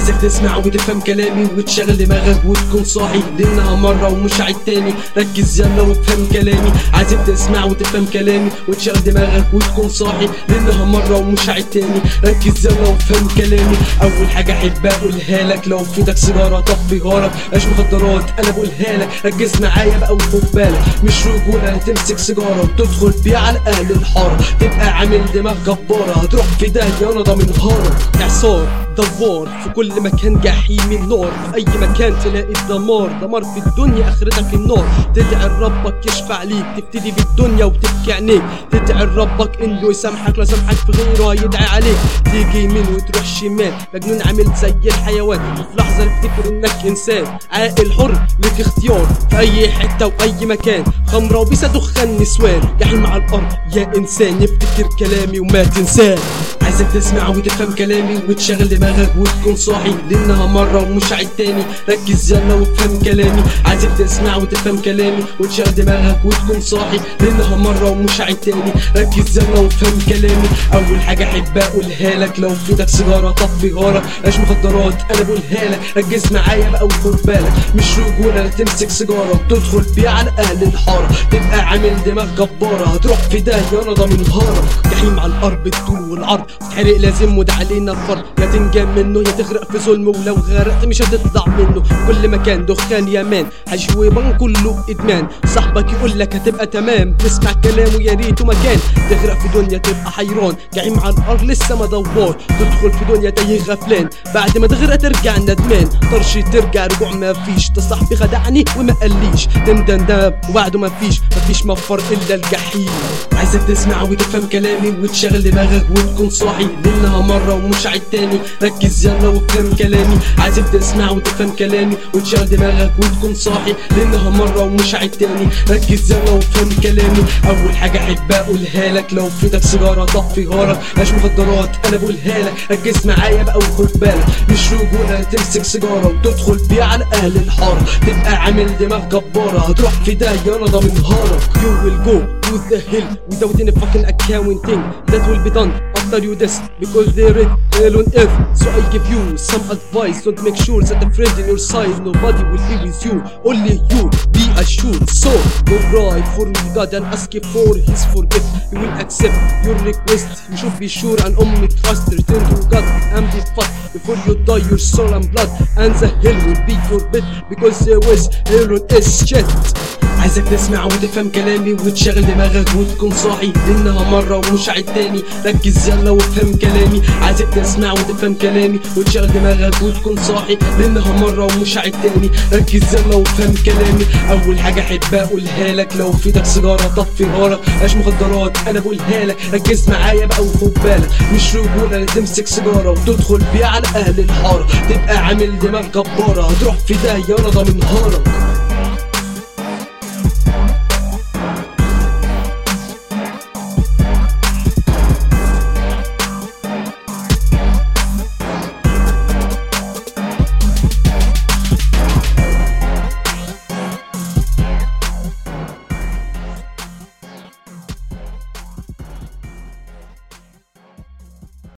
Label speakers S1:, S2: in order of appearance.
S1: عايزك تسمع وتفهم كلامي وتشغل دماغك وتكون صاحي لانها مرة ومش عيد تاني ركز يلا وافهم كلامي عايزك تسمع وتفهم كلامي وتشغل دماغك وتكون صاحي لانها مرة ومش عيد تاني ركز يلا وافهم كلامي اول حاجة احب اقولها لك لو في ايدك سيجارة طفيها لك مش مخدرات انا بقولها لك ركز معايا بقى وخد بالك مش رجولة تمسك سيجارة وتدخل بيها على اهل الحارة تبقى عامل دماغ جبارة هتروح في داهية انا ضامنهارك اعصار دوار في كل مكان جحيم النار في اي مكان تلاقي الدمار دمار في الدنيا اخرتك النار تدعي لربك يشفع ليك تبتدي بالدنيا وتبكي عينيك تدعي لربك انه يسامحك لا سامحك في غيره هيدعي عليك تيجي يمين وتروح شمال مجنون عامل زي الحيوان وفي لحظه تفتكر انك انسان عاقل حر لك اختيار في اي حته واي مكان خمره وبيسا دخان نسوان جحيم على الارض يا انسان يفتكر كلامي وما تنساه عايزك تسمع وتفهم كلامي وتشغل دماغك وتكون صاحي لانها مرة ومش عيد تاني ركز يلا وافهم كلامي عايزك تسمع وتفهم كلامي وتشغل دماغك وتكون صاحي لانها مرة ومش عيد تاني ركز يلا وافهم كلامي اول حاجة احب اقولها لك لو في ايدك سيجارة طفيها لك مش مخدرات انا بقولها لك ركز معايا بقى وخد بالك مش رجولة تمسك سيجارة وتدخل بيها على اهل الحارة تبقى عامل دماغ جبارة هتروح في داهية انا ضامنهارك جحيم على الارض بالطول والعرض تتحرق لازم وده علينا الفرض يا تنجم منه يا تغرق في ظلم ولو غرقت مش هتطلع منه كل مكان دخان يامان حشويبان كله ادمان صاحبك يقول لك هتبقى تمام تسمع كلامه يا ريته مكان تغرق في دنيا تبقى حيران جحيم على الارض لسه ما دوار تدخل في دنيا تايه غفلان بعد ما تغرق ترجع ندمان طرش ترجع رجوع ما فيش ده صاحبي خدعني وما قاليش تندن ده وبعده ما فيش ما فيش مفر الا الجحيم عايزك تسمع وتفهم كلامي وتشغل دماغك وتكون صاحي لانها مرة ومش عيد تاني ركز يلا وافهم كلامي عايزك تسمع وتفهم كلامي وتشغل دماغك وتكون صاحي لانها مرة ومش عيد تاني ركز يلا وافهم كلامي اول حاجة احب اقولها لك لو في ايدك سيجارة طفيها لك مش مخدرات انا بقولها لك ركز معايا بقى وخد بالك مش رجولة تمسك سيجارة وتدخل بيها على اهل الحارة تبقى عامل دماغ جبارة هتروح في داهية انا ضامنهارك You will go to the hill without any fucking accounting that will be done after you this because there is hell on earth so I give you some advice don't make sure that a friend in your side nobody will be with you only you be assured so go cry for God and ask him for his forgive he will accept your request you should be sure and only trust return to God and be fast before you die your soul and blood and the hell will be your bed because there was hell on earth shit عايزك تسمع وتفهم كلامي وتشغل دماغك وتكون صاحي لانها مرة ومش عيد تاني ركز يلا وافهم كلامي عايزك تسمع وتفهم كلامي وتشغل دماغك وتكون صاحي لانها مرة ومش عيد تاني ركز يلا وافهم كلامي اول حاجة احب اقولها لك لو في ايدك سيجارة طفيها لك مش مخدرات انا بقولها لك ركز معايا بقى وخد بالك مش رجولة تمسك سيجارة وتدخل بيها على اهل الحارة تبقى عامل دماغ جبارة هتروح في داهية انا ضامنهارك